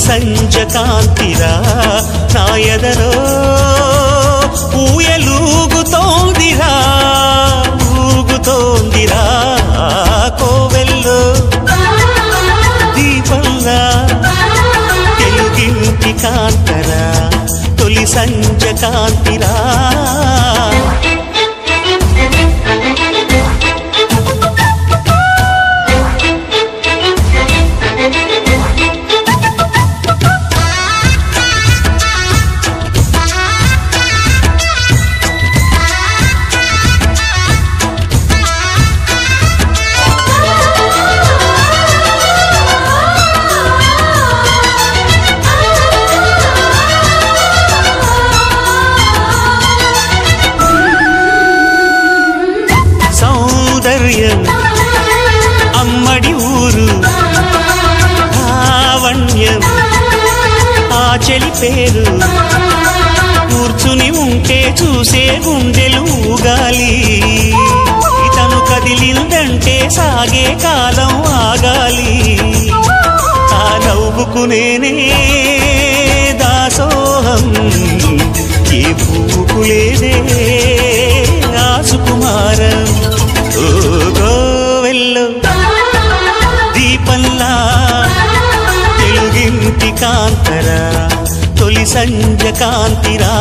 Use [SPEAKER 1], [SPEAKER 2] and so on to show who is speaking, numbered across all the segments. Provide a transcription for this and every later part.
[SPEAKER 1] సంజ కాంతిరా నా ఎదలో ఊయలూగుతోందిరా ఊగుతోందిరా కోవెల్లో దీపంలా తెలుగింటి కాంతరా తొలి సంజ కాంతిరా సౌందర్యం అమ్మడి ఊరు లావణ్యం ఆ చెలి పేరు కూర్చుని ఉంటే చూసే గుండెలు ఊగాలి ఇతను కదిలిందంటే సాగే కాలం ఆగాలి ఆ నవ్వుకునేనే దాసోహం ఏ పువ్వుకు లేదే ఆ సుకుమారం ఓ గోవెల్లో దీపంలా తెలుగింటి కాంతరా తొలి సంజ కాంతిరా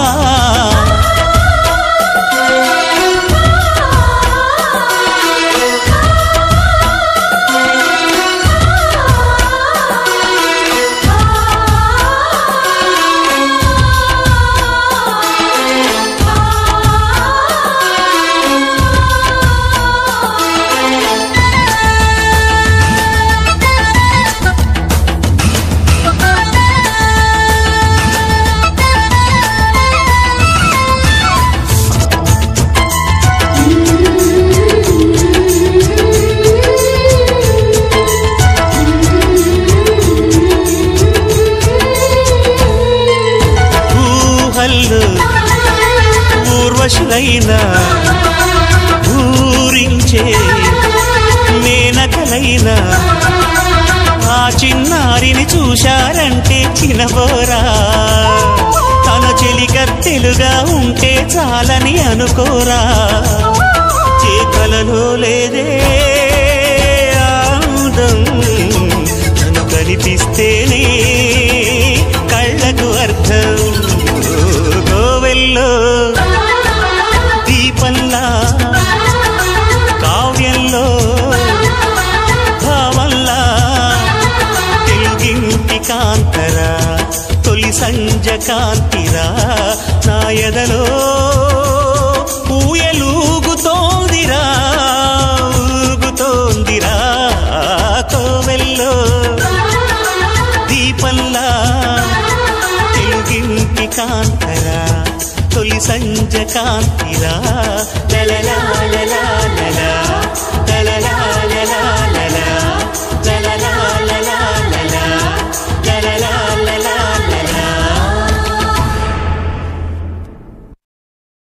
[SPEAKER 1] ఊహల్లో ఊర్వశులైన ఊరించే మేనకలైన ఆ చిన్నారిని చూశారంటే చినబోరా తన చెలికత్తెలుగా ఉంటే చాలని అనుకోరా చేతలలో లేదే ఆనందం తను కనిపిస్తేనే కళ్ళకు అర్థం ఓ గోవెల్లో దీపంలా కావ్యంలో భావంలా తెలుగింటి కాంతరా తొలి సంజ కాంతిరా నా ఎదలో ఊయలూగుతోందిరా ఊగుతోందిరా కోవెల్లో దీపంలా తెలుగింటి కాంతరా తొలి సంజ కాంతిరా లలలా లలా లలా లలలా